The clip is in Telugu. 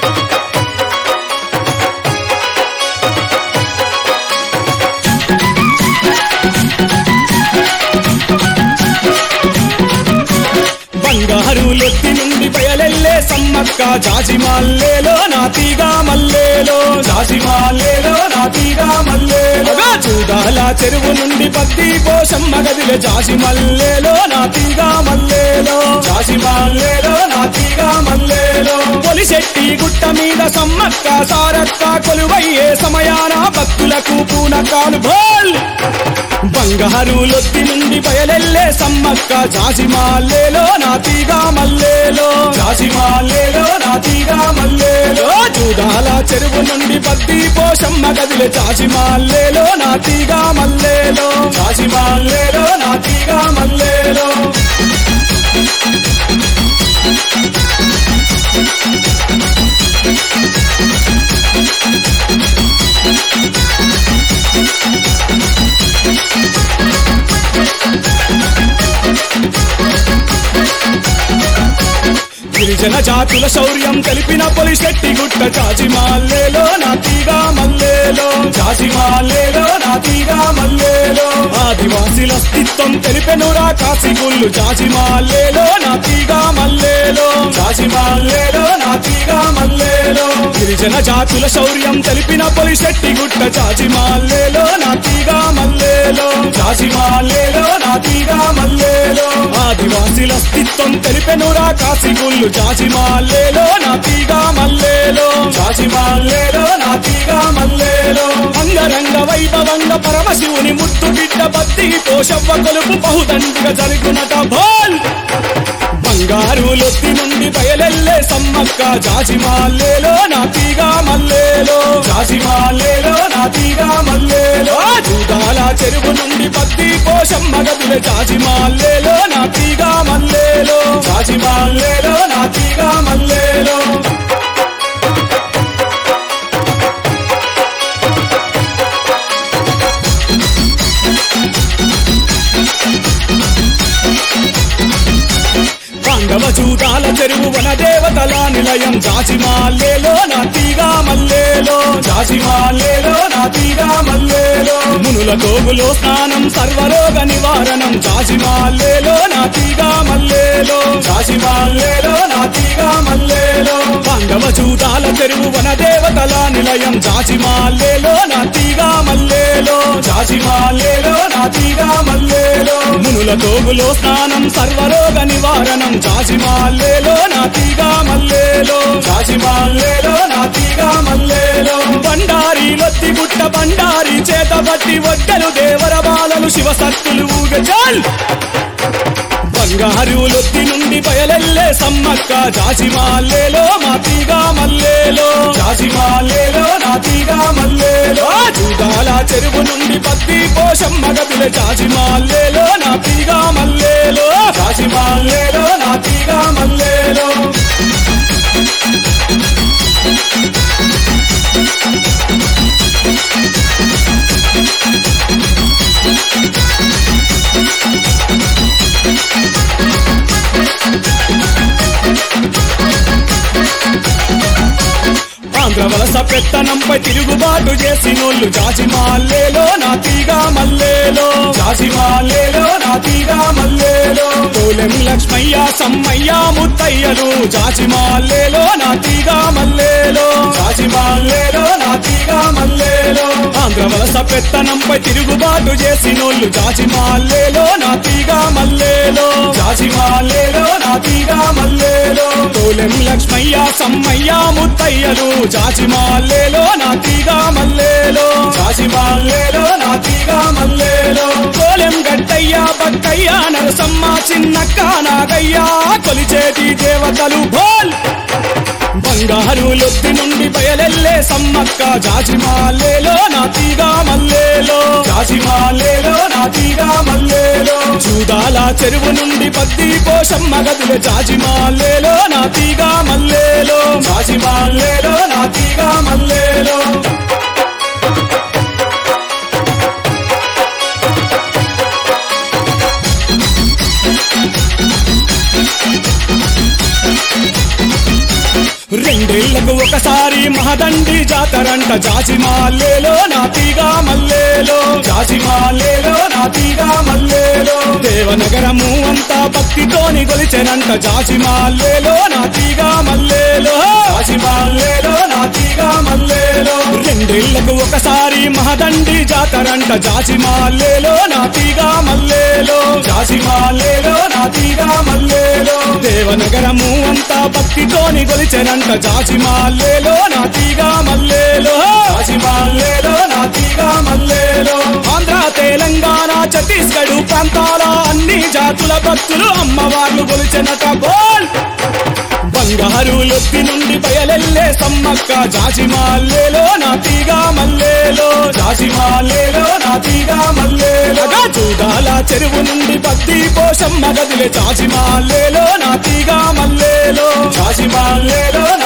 బంగారు లొత్తి నుండి బయలెల్లే సమ్మక్క జాజి మల్లేలో నాతిగా మల్లేలో జాజి మల్లేలో నాతిగా మల్లేలో చూడాల చెరువు నుండి పత్తి పోషమ్మ గదిలో జాజి మల్లేలో నాతిగా మల్లేలో జాజి మల్లేలో నాతిగా మల్లేలో పొలిశెట్టి గుట్ట మీద సమ్మక్క సారక్క కొలువయ్యే సమయాన భక్తులకు పూనకాలు భోల్ బంగారు లొత్తి నుండి బయలెల్లే సమ్మక్క జాజి మాల్లేలో నాతిగా మల్లేలో జాజి మాల్లేలో నాతిగా మల్లేలో చూడాల చెరువు నుండి పత్తి పోషమ్మ గదిలో జాజి మాల్లేలో నాతిగా మల్లేలో జాజి మాల్లేలో నాతిగా మల్లేలో గిరిజన జాతుల శౌర్యం తెలిపిన పొలిశెట్టి గుట్ట జాజి మాల్లేలో నాతిగా మల్లేలో జాజి మాల్లేలో నాతిగా మల్లేలో ఆదివాసీల అస్తిత్వం తెలిపెనురా కాశీగుళ్ళు జాజి మాల్లేలో నాతిగా మల్లేలో జాజి మాల్లేలో నాతిగా మల్లేలో గిరిజన జాతుల శౌర్యం తెలిపిన పొలిశెట్టి గుట్ట జాజి మాల్లేలో నాతిగా మల్లేలో జాజి మాల్లేలో నాతిగా మల్లేలో ఆదివాసీల అస్తిత్వం తెలిపెనురా కాశీగుళ్ళు జాజి మాల్లేలో నాతిగా మల్లేలో జాజి మాల్లేలో నాతిగా మల్లేలో అంగరంగ వైభవంగ పరమశివుని ముత్తు బిడ్డ బత్తి పోషవ్వ కొలుపు బహుదండిగా జరుగునట భోల్ బంగారు లొత్తి నుండి బయలెల్లే సమ్మక్క జాజి మాల్లేలో నాతిగా మల్లేలో జాజి మాల్లేలో నాతిగా మల్లేలో చూడాల చెరువు నుండి పత్తి పోషమ్మ గదిల జాజి మాల్లేలో నాతిగా మల్లేలో జాజి మాల్లేలో నాతిగా మల్లేలో పాండవ చూడాల చెరువు వన దేవతల నిలయం జాజి మాల్లేలో నాతిగా మల్లేలో జాజి మాల్లేలో నాతిగా మల్లేలో మునుల గోగులో స్నానం సర్వరోగ నివారణం జాజి మాల్లేలో నాతిగా మల్లేలో జాజి మాల్లేలో నాతిగా మల్లేలో పాండవ చూడాల చెరువు వన దేవతల నిలయం జాజి మాల్లేలో నాతిగా మల్లేలో జాజి మాల్లేలో నాతిగా మల్లేలో మునుల తోగులో స్నానం సర్వరోగ నివారణం జాజి మాల్లేలో నాతిగా మల్లేలో జాజి మాల్లేలో నాతిగా మల్లేలో బండారి లొత్తి గుట్ట బండారి చేత బట్టి వడ్డలు దేవర బాలలు శివ సత్తులు ఊగజాల్ బంగారు లొత్తి నుండి బయలెల్లే సమ్మక్క జాజి మాల్లేలో మాతిగా మల్లేలో జాజి మాల్లేలో నాతిగా మల్లేలో చూడాల చెరువు నుండి పత్తి పోషమ్మ గదిల జాజి మాల్లేలో నాతిగా మల్లేలో జాజి మాల్లేలో నాతిగా మల్లేలో ఆంధ్ర వలస పెత్తనంపై తిరుగుబాటు చేసినోళ్ళు జాజి మాల్లేలో నాతిగా మల్లేలో జాజి మాల్లేలో నాతిగా మల్లేలో తోలెం లక్ష్మయ్య సమ్మయ్య ముత్తయ్యలు జాజి మాల్లేలో నాతిగా మల్లేలో జాజి మాల్లేలో నాతిగా మల్లేలో ఆంధ్ర వలస పెత్తనంపై తిరుగుబాటు చేసినోళ్ళు జాజి మాల్లేలో నాతిగా మల్లేలో జాజి మాల్లేలో నాతిగా మల్లేలో తోలెం లక్ష్మయ్య సమ్మయ్య ముత్తయ్యలు జాజి మాల్లేలో నాతిగా మల్లేలో జాజి మాల్లేలో నాతిగా మల్లేలో తోలెం గట్టయ్య బక్కయ్య నరసమ్మ చిన్నక్క నాగయ్య కొలిచేటి దేవతలు భోల్ బంగారు లొత్తి నుండి బయలెల్లే సమ్మక్క జాజి మాల్లేలో నాతిగా మల్లేలో జాజి మాల్లేలో నాతిగా మల్లేలో చూడాల చెరువు నుండి పత్తి పోషమ్మ గదిలో జాజి మాల్లేలో నాతిగా మల్లేలో జాజి మాల్లేలో నాతిగా మల్లేలో రెండేళ్లకు ఒకసారి మహదండి జాతరంట జాజిమాలేలో నాతిగా మల్లేలో జాజిమాలేలో నాతిగా మల్లేలో దేవనగరము అంతా భక్తితోని గొలిచెనంట జాజిమాలేలో నాతిగా మల్లేలో జాజిమాలేలో నాతిగా మల్లేలో రెండేళ్లకు ఒకసారి మహదండి జాతరంట జాజిమాలేలో నాతిగా మల్లేలో జాజిమాలేలో నాతిగా మల్లేలో దేవనగరము అంతా భక్తితోని గొలిచెనంట జాజిమాలేలో నాతిగా మల్లేలో జాజిమాలేలో నాతిగా మల్లేలో ఆంధ్ర తెలంగాణ ఛత్తీస్గఢ్ ప్రాంతాల అన్ని జాతుల భక్తులు అమ్మవార్లు గొలిచెనట బోల్ బంగారు లొత్తి నుండి బయలెల్లే సమ్మక్క జాజిమాలేలో నాతిగా మల్లేలో జాజిమాలేలో నాతిగా మల్లేలో చూడాల చెరువు నుండి బద్ది పోషమ్మ గదిలే జాజిమాలేలో నాతిగా మల్లేలో జాజిమాలేలో